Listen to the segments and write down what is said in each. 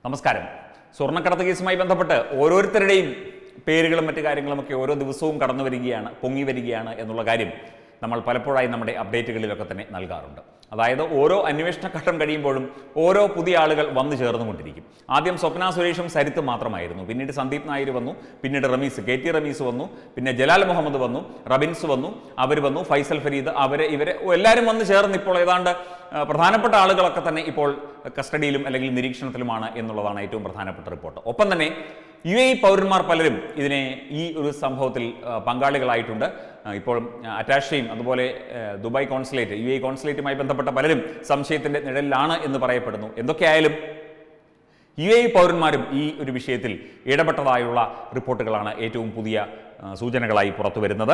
നമസ്കാരം സ്വർണ്ണക്കടത്ത് കേസുമായി ബന്ധപ്പെട്ട് ഓരോരുത്തരുടെയും പേരുകളും മറ്റു കാര്യങ്ങളുമൊക്കെ ഓരോ ദിവസവും കടന്നു വരികയാണ് പൊങ്ങി വരികയാണ് എന്നുള്ള കാര്യം നമ്മൾ പലപ്പോഴായി നമ്മുടെ അപ്ഡേറ്റുകളിലൊക്കെ തന്നെ നൽകാറുണ്ട് അതായത് ഓരോ അന്വേഷണ ഘട്ടം കഴിയുമ്പോഴും ഓരോ പുതിയ ആളുകൾ വന്നു ചേർന്നുകൊണ്ടിരിക്കും ആദ്യം സ്വപ്ന സുരേഷും സരിത്തും മാത്രമായിരുന്നു പിന്നീട് സന്ദീപ് നായർ വന്നു പിന്നീട് റമീസ് കെ ടി റമീസ് വന്നു പിന്നെ ജലാൽ മുഹമ്മദ് വന്നു റബിൻസ് വന്നു അവർ വന്നു ഫൈസൽ ഫരീദ് അവരെ ഇവരെ എല്ലാവരും വന്ന് ചേർന്ന് ഇപ്പോൾ ഏതാണ്ട് ആ, പ്രധാനപ്പെട്ട ആളുകളൊക്കെ തന്നെ ഇപ്പോൾ കസ്റ്റഡിയിലും അല്ലെങ്കിൽ നിരീക്ഷണത്തിലുമാണ് എന്നുള്ളതാണ് ഏറ്റവും പ്രധാനപ്പെട്ട റിപ്പോർട്ട് ഒപ്പം തന്നെ യു എ പൗരന്മാർ പലരും ഇതിനെ ഈ ഒരു സംഭവത്തിൽ ആ, പങ്കാളികളായിട്ടുണ്ട് ആ, ഇപ്പോൾ അറ്റാഷയും അതുപോലെ ആ, ദുബായ് കോൺസുലേറ്റ് യു എ കോൺസുലേറ്റുമായി ബന്ധപ്പെട്ട പലരും സംശയത്തിന്റെ നിഴലിലാണ് എന്ന് പറയപ്പെടുന്നു എന്തൊക്കെയായാലും യു എ പൗരന്മാരും ഈ ഒരു വിഷയത്തിൽ ഇടപെട്ടതായുള്ള റിപ്പോർട്ടുകളാണ് ഏറ്റവും പുതിയ ആ, സൂചനകളായി പുറത്തു വരുന്നത്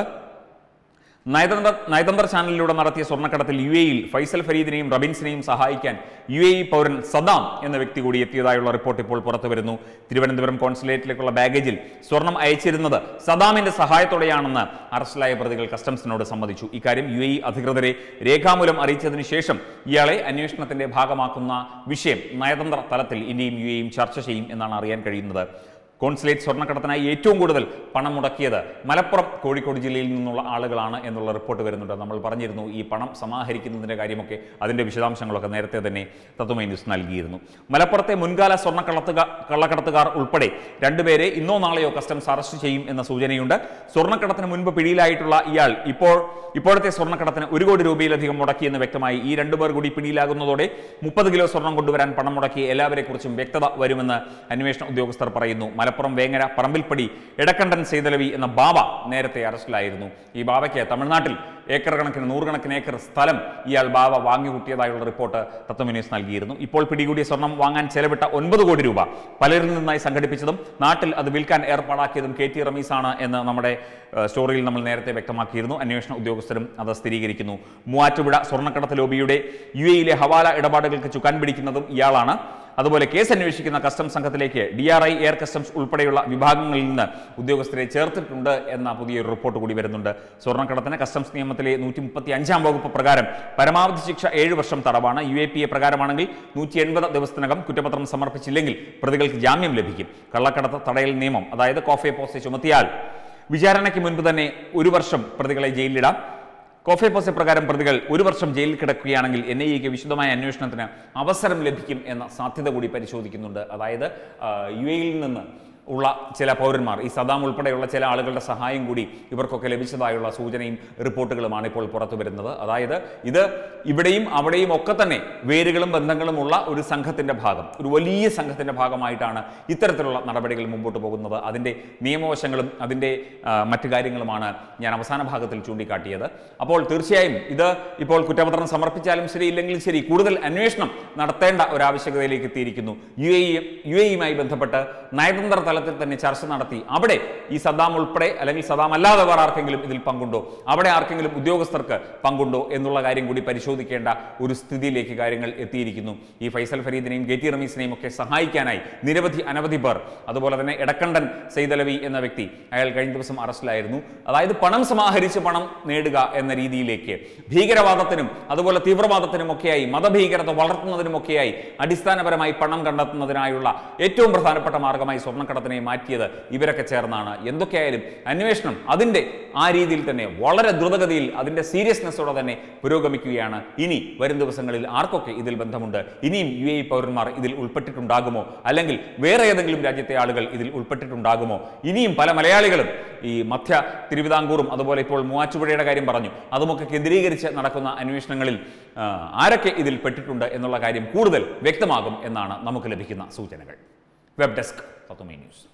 നയതന്ത്ര നയതന്ത്ര ചാനലിലൂടെ നടത്തിയ സ്വർണ്ണക്കടത്തിൽ യു എയിൽ ഫൈസൽ ഫരീദിനെയും റബിൻസിനെയും സഹായിക്കാൻ യു എ പൗരൻ സദാം എന്ന വ്യക്തി കൂടി എത്തിയതായുള്ള റിപ്പോർട്ട് ഇപ്പോൾ പുറത്തു വരുന്നു തിരുവനന്തപുരം കോൺസുലേറ്റിലേക്കുള്ള ബാഗേജിൽ സ്വർണം അയച്ചിരുന്നത് സദാമിന്റെ സഹായത്തോടെയാണെന്ന് അറസ്റ്റിലായ പ്രതികൾ കസ്റ്റംസിനോട് സമ്മതിച്ചു ഇക്കാര്യം യു എ അധികൃതരെ രേഖാമൂലം അറിയിച്ചതിന് ശേഷം ഇയാളെ അന്വേഷണത്തിന്റെ ഭാഗമാക്കുന്ന വിഷയം നയതന്ത്ര തലത്തിൽ ഇന്ത്യയും യു എയും ചർച്ച ചെയ്യും എന്നാണ് അറിയാൻ കഴിയുന്നത് കോൺസുലേറ്റ് സ്വർണ്ണക്കടത്തിനായി ഏറ്റവും കൂടുതൽ പണം മുടക്കിയത് മലപ്പുറം കോഴിക്കോട് ജില്ലയിൽ നിന്നുള്ള ആളുകളാണ് എന്നുള്ള റിപ്പോർട്ട് വരുന്നുണ്ട് നമ്മൾ പറഞ്ഞിരുന്നു ഈ പണം സമാഹരിക്കുന്നതിൻ്റെ കാര്യമൊക്കെ അതിൻ്റെ വിശദാംശങ്ങളൊക്കെ നേരത്തെ തന്നെ തത്വമൈ ന്യൂസ് നൽകിയിരുന്നു മലപ്പുറത്തെ മുൻകാല സ്വർണ്ണക്കള്ളത്തുക കള്ളക്കടത്തുകാർ ഉൾപ്പെടെ രണ്ടുപേരെ ഇന്നോ നാളെയോ കസ്റ്റംസ് അറസ്റ്റ് ചെയ്യും എന്ന സൂചനയുണ്ട് സ്വർണ്ണക്കടത്തിന് മുൻപ് പിടിയിലായിട്ടുള്ള ഇയാൾ ഇപ്പോൾ ഇപ്പോഴത്തെ സ്വർണ്ണക്കടത്തിന് ഒരു കോടി രൂപയിലധികം മുടക്കിയെന്ന് വ്യക്തമായി ഈ രണ്ടുപേർ കൂടി പിടിയിലാകുന്നതോടെ മുപ്പത് കിലോ സ്വർണം കൊണ്ടുവരാൻ പണം മുടക്കിയ എല്ലാവരെക്കുറിച്ചും വ്യക്തത വരുമെന്ന് അന്വേഷണ ഉദ്യോഗസ്ഥർ പറയുന്നു മലപ്പുറം വേങ്ങര പറമ്പിൽപ്പടി എടക്കണ്ടൻ സൈതലവി എന്ന ബാബ നേരത്തെ അറസ്റ്റിലായിരുന്നു ഈ ബാബയ്ക്ക് തമിഴ്നാട്ടിൽ ഏക്കർ കണക്കിന് നൂറുകണക്കിന് ഏക്കർ സ്ഥലം ഇയാൾ ബാബ വാങ്ങിക്കൂട്ടിയതായുള്ള റിപ്പോർട്ട് തത്വമിനീസ് നൽകിയിരുന്നു ഇപ്പോൾ പിടികൂടിയ സ്വർണം വാങ്ങാൻ ചെലവിട്ട ഒൻപത് കോടി രൂപ പലരിൽ നിന്നായി സംഘടിപ്പിച്ചതും നാട്ടിൽ അത് വിൽക്കാൻ ഏർപ്പാടാക്കിയതും കെ ടി റമീസാണ് എന്ന് നമ്മുടെ ഏഹ്, സ്റ്റോറിയിൽ നമ്മൾ നേരത്തെ വ്യക്തമാക്കിയിരുന്നു അന്വേഷണ ഉദ്യോഗസ്ഥരും അത് സ്ഥിരീകരിക്കുന്നു മൂവാറ്റുപുഴ സ്വർണ്ണക്കടത്ത് ലോബിയുടെ യു എയിലെ ഹവാല ഇടപാടുകൾക്ക് ചുക്കാൻ പിടിക്കുന്നതും ഇയാളാണ് അതുപോലെ കേസ് അന്വേഷിക്കുന്ന കസ്റ്റംസ് സംഘത്തിലേക്ക് D R I air customs ഉൾപ്പെടെയുള്ള വിഭാഗങ്ങളിൽ നിന്ന് ഉദ്യോഗസ്ഥരെ ചേർത്തിട്ടുണ്ട് എന്ന പുതിയൊരു റിപ്പോർട്ട് കൂടി വരുന്നുണ്ട് സ്വർണ്ണക്കടത്തിന് കസ്റ്റംസ് നിയമത്തിലെ നൂറ്റി മുപ്പത്തി അഞ്ചാം വകുപ്പ് പ്രകാരം പരമാവധി ശിക്ഷ ഏഴ് വർഷം തടവാണ് യു എ പി എ പ്രകാരമാണെങ്കിൽ നൂറ്റി എൺപത് ദിവസത്തിനകം കുറ്റപത്രം സമർപ്പിച്ചില്ലെങ്കിൽ പ്രതികൾക്ക് ജാമ്യം ലഭിക്കും കള്ളക്കടത്ത് തടയൽ നിയമം അതായത് കോഫെ പോസ്റ്റ് ചുമത്തിയാൽ വിചാരണയ്ക്ക് മുൻപ് തന്നെ ഒരു വർഷം പ്രതികളെ ജയിലിലിടാം കോഫെ പോസെ പ്രകാരം പ്രതികൾ ഒരു വർഷം ജയിലിൽ കിടക്കുകയാണെങ്കിൽ എൻ ഐ എക്ക് വിശദമായ അന്വേഷണത്തിന് അവസരം ലഭിക്കും എന്ന സാധ്യത കൂടി പരിശോധിക്കുന്നുണ്ട് അതായത് ആ, യു എയിൽ നിന്ന് ഉള്ള ചില പൗരന്മാർ ഈ സദാം ഉൾപ്പെടെയുള്ള ചില ആളുകളുടെ സഹായം കൂടി ഇവർക്കൊക്കെ ലഭിച്ചതായുള്ള സൂചനയും റിപ്പോർട്ടുകളുമാണ് ഇപ്പോൾ പുറത്തു വരുന്നത് അതായത് ഇത് ഇവിടെയും അവിടെയും ഒക്കെ തന്നെ വേരുകളും ബന്ധങ്ങളും ഉള്ള ഒരു സംഘത്തിന്റെ ഭാഗം ഒരു വലിയ സംഘത്തിന്റെ ഭാഗമായിട്ടാണ് ഇത്തരത്തിലുള്ള നടപടികൾ മുമ്പോട്ട് പോകുന്നത് അതിന്റെ നിയമവശങ്ങളും അതിന്റെ ആ, മറ്റു കാര്യങ്ങളുമാണ് ഞാൻ അവസാന ഭാഗത്തിൽ ചൂണ്ടിക്കാട്ടിയത് അപ്പോൾ തീർച്ചയായും ഇത് ഇപ്പോൾ കുറ്റപത്രം സമർപ്പിച്ചാലും ശരി ഇല്ലെങ്കിലും ശരി കൂടുതൽ അന്വേഷണം നടത്തേണ്ട ഒരു ആവശ്യകതയിലേക്ക് എത്തിയിരിക്കുന്നു യു എ യു എയുമായി ബന്ധപ്പെട്ട് നയതന്ത്ര തലത്തിൽ തന്നെ ചർച്ച നടത്തി അവിടെ ഈ സദ്ദാം ഉൾപ്പെടെ അല്ലെങ്കിൽ സദ്ദാം അല്ലാതെ വേറെ ആർക്കെങ്കിലും ഇതിൽ പങ്കുണ്ടോ അവിടെ ആർക്കെങ്കിലും ഉദ്യോഗസ്ഥർക്ക് പങ്കുണ്ടോ എന്നുള്ള കാര്യം കൂടി പരിശോധിക്കേണ്ട ഒരു സ്ഥിതിയിലേക്ക് കാര്യങ്ങൾ എത്തിയിരിക്കുന്നു ഈ ഫൈസൽ ഫരീദിനെയും കെ ടി റമീസിനെയും ഒക്കെ സഹായിക്കാനായി നിരവധി അനവധി പേർ അതുപോലെ തന്നെ എടക്കണ്ടൻ സെയ്തലവി എന്ന വ്യക്തി അയാൾ കഴിഞ്ഞ ദിവസം അറസ്റ്റിലായിരുന്നു അതായത് പണം സമാഹരിച്ച് പണം നേടുക എന്ന രീതിയിലേക്ക് ഭീകരവാദത്തിനും അതുപോലെ തീവ്രവാദത്തിനും ഒക്കെയായി മതഭീകരത വളർത്തുന്നതിനുമൊക്കെയായി അടിസ്ഥാനപരമായി പണം കണ്ടെത്തുന്നതിനായുള്ള ഏറ്റവും പ്രധാനപ്പെട്ട മാർഗമായി സ്വർണ്ണക്കടത്തിനെ മാറ്റിയത് ഇവരൊക്കെ ചേർന്നാണ് എന്തൊക്കെയായാലും അന്വേഷണം അതിന്റെ ആ രീതിയിൽ തന്നെ വളരെ ദ്രുതഗതിയിൽ അതിന്റെ സീരിയസ്നെസ്സോടെ തന്നെ പുരോഗമിക്കുകയാണ് ഇനി വരും ദിവസങ്ങളിൽ ആർക്കൊക്കെ ഇതിൽ ബന്ധമുണ്ട് ഇനിയും യു എ പൗരന്മാർ ഇതിൽ ഉൾപ്പെട്ടിട്ടുണ്ടാകുമോ അല്ലെങ്കിൽ വേറെ ഏതെങ്കിലും രാജ്യത്തെ ആളുകൾ ഇതിൽ ഉൾപ്പെട്ടിട്ടുണ്ടാകുമോ ഇനിയും പല മലയാളികളും ഈ മധ്യ തിരുവിതാംകൂറും അതുപോലെ ഇപ്പോൾ മൂവാറ്റുപുഴയുടെ കാര്യം പറഞ്ഞു അതുമൊക്കെ കേന്ദ്രീകരിച്ച് നടക്കുന്ന അന്വേഷണങ്ങളിൽ ആ, ആരൊക്കെ ഇതിൽ പെട്ടിട്ടുണ്ട് എന്നുള്ള കാര്യം കൂടുതൽ വ്യക്തമാകും എന്നാണ് നമുക്ക് ലഭിക്കുന്ന സൂചനകൾ വെബ് ഡെസ്ക് തത്വമേ ന്യൂസ്